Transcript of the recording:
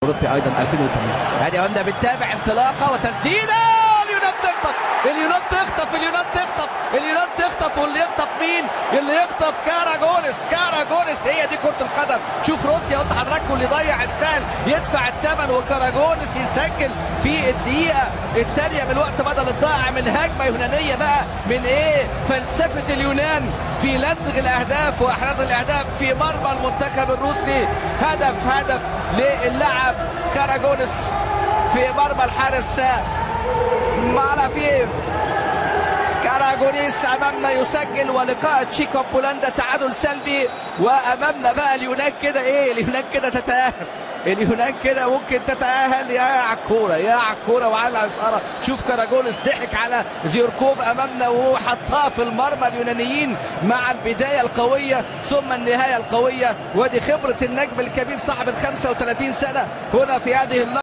اوروبي ايضا 2008 ادي قلنا بنتابع انطلاقه وتسديده اليونان تخطف اليونان تخطف اليونان تخطف اليونان تخطف واللي يخطف مين اللي يخطف كاراجونس كاراجونس هي دي كره القدم شوف روسيا قلت لحضراتكم اللي يضيع السهل يدفع الثمن وكاراجونس يسجل في الدقيقه الثانيه من الوقت بدل الضائع من هجمه يونانيه بقى من ايه فلسفه اليونان في لدغ الاهداف واحراز الاهداف في مرمى المنتخب الروسي هدف هدف للاعب كاراجونس في مرمى الحارس مالافيف كاراجونيس امامنا يسجل ولقاء تشيكو بولندا تعادل سلبي وامامنا بقى اليونان كده ايه اليونان كده تتاهل اليونان كده ممكن تتاهل يا على الكوره يا على الكوره وعلى الاساره شوف كاراجونس ضحك على زيوركوف امامنا وحطها في المرمى اليونانيين مع البدايه القويه ثم النهايه القويه ودي خبره النجم الكبير صاحب ال 35 سنه هنا في هذه اللحظه